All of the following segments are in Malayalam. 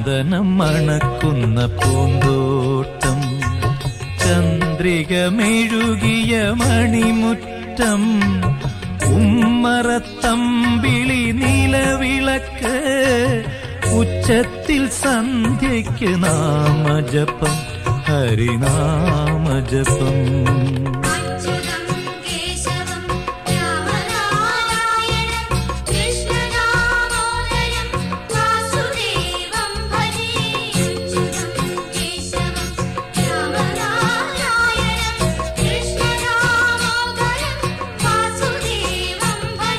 ചന്ദനം മണക്കുന്ന പൂന്തോട്ടം ചന്ദ്രിക മെഴുകിയ മണിമുറ്റം ഉമ്മറത്തമ്പിളി നിലവിളക്ക് ഉച്ചത്തിൽ സന്ധ്യയ്ക്ക് നാമജപം ഹരിനാമജപം അച്യുതം കേശവം രാമനാരായണം കൃഷ്ണദാമോദരം വാസുദേവം ഭജേ അച്യുതം കേശവം രാമനാരായണം കൃഷ്ണദാമോദരം വാസുദേവം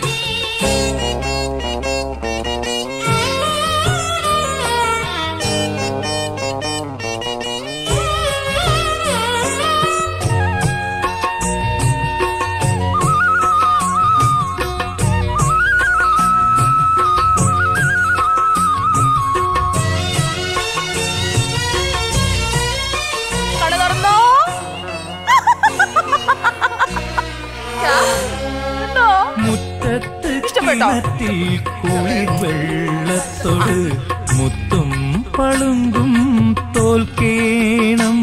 ഭജേ കട തുറന്നോ കണ്ടോ? മുറ്റത്ത് ഇഷ്ടപ്പെട്ടോ? കിണറ്റിൽ കുളിർ വെള്ളത്തോട് മുത്തും പളുങ്കും തോൽക്കേണം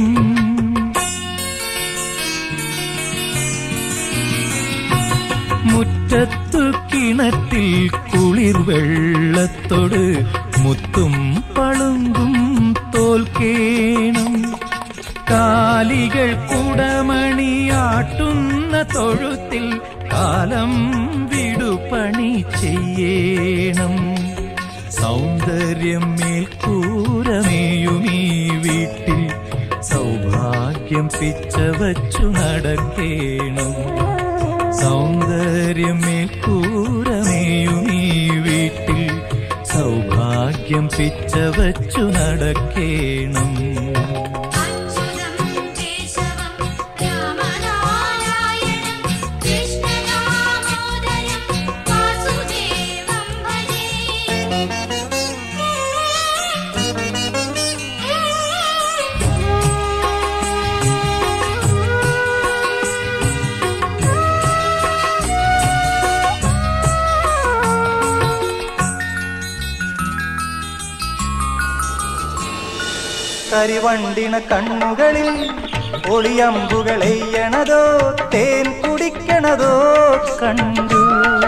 മുറ്റത്തു കിണറ്റിൽ കുളിർ വെള്ളത്തോട് മുത്തും പളുങ്കും തോൽക്കേണം കാലികൾ കുടമണിയാട്ടുന്ന തൊഴുത്തിൽ കാലം വിടുപണി ചെയ്യണം സൗന്ദര്യം മേൽക്കൂരമേയുമീ വീട്ടിൽ സൗഭാഗ്യം പിച്ച വച്ചു നടക്കേണം സൗന്ദര്യം മേൽക്കൂരമേയുമീ വീട്ടിൽ സൗഭാഗ്യം പിച്ച വച്ചു നടക്കേണം അച്യുതം കേശവം രാമനാരായണം കൃഷ്ണദാമോദരം വാസുദേവം ഭജേ കരിവണ്ടിണ കണ്ണുകളിൽ ഒളിയമ്പുകൾ എയ്യണതോ തേൻ കുടിക്കണതോ കണ്ടു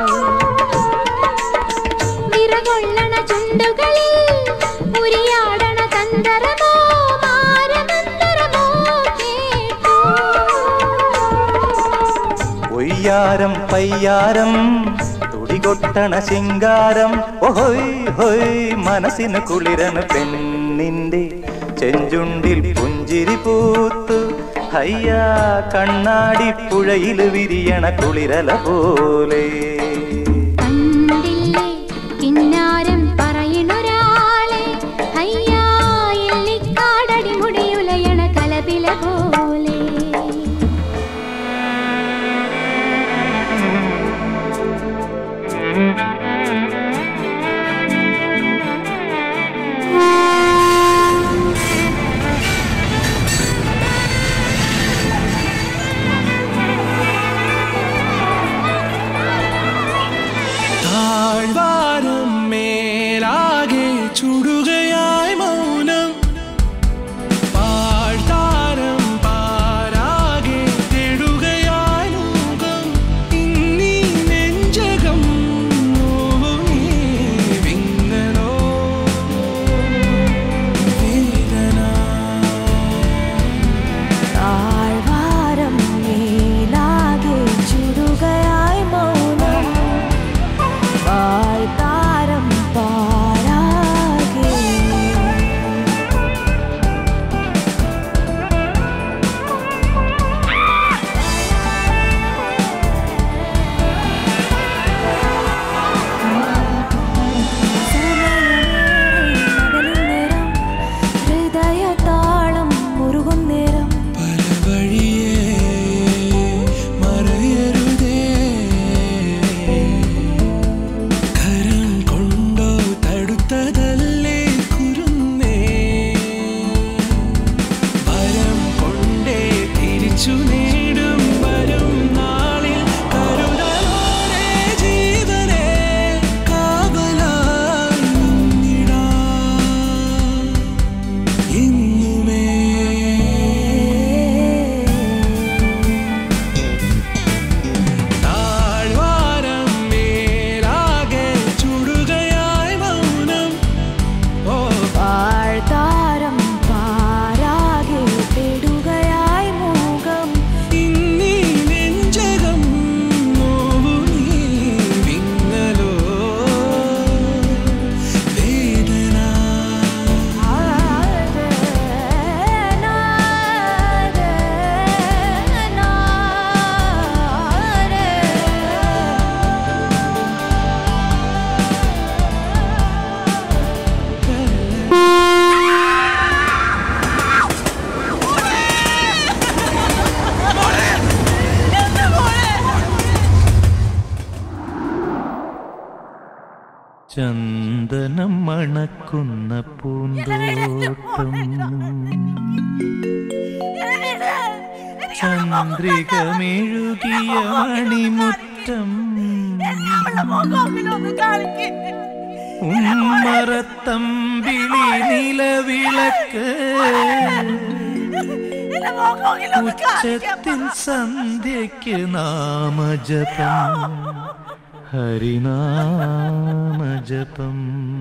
വിറകൊള്ളണ ചുണ്ടുകളിൽ ഉരിയാടണ തന്തരമോ മാരമന്തരമോ കേട്ടു ഒയ്യാരം പയ്യാരം തുടികൊട്ടണ ശിങ്കാരം ഓഹോയ് ഹോയ് മനസ്സിന് കുളിരന് പെണ്ണിന്റെ ചെഞ്ചുണ്ടിൽ പുഞ്ചിരി പൂത്തു ഹയ്യാ കണ്ണാടി പുഴയിൽ വിരിയണ കുളിരല പോലെ കണ്ടില്ലേ കിന്നാരം പറയണൊരാളെ ഹയ്യാ എല്ലിക്കാടടി മുടിയുലയണ കലപില പോലെ ും ചന്ദനം മണക്കുന്ന പൂന്തോട്ടം ചന്ദ്രിക മെഴുകിയ മണിമുറ്റം ഉമ്മറത്തമ്പിളി നിലവിളക്ക് ഉച്ചത്തിൽ സന്ധ്യയ്ക്ക് നാമജപം ഹരിനാമജപം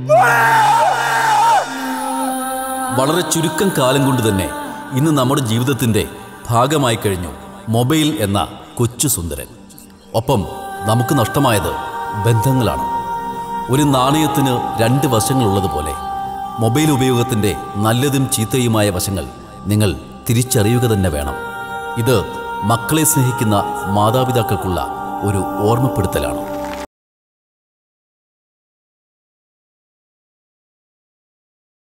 വളരെ ചുരുക്കം കാലം കൊണ്ട് തന്നെ ഇന്ന് നമ്മുടെ ജീവിതത്തിൻ്റെ ഭാഗമായി കഴിഞ്ഞു മൊബൈൽ എന്ന കൊച്ചു സുന്ദരൻ ഒപ്പം നമുക്ക് നഷ്ടമായത് ബന്ധങ്ങളാണ് ഒരു നാണയത്തിന് രണ്ട് വശങ്ങളുള്ളതുപോലെ മൊബൈൽ ഉപയോഗത്തിൻ്റെ നല്ലതും ചീത്തയുമായ വശങ്ങൾ നിങ്ങൾ തിരിച്ചറിയുക തന്നെ വേണം ഇത് മക്കളെ സ്നേഹിക്കുന്ന മാതാപിതാക്കൾക്കുള്ള ഒരു ഓർമ്മപ്പെടുത്തലാണ്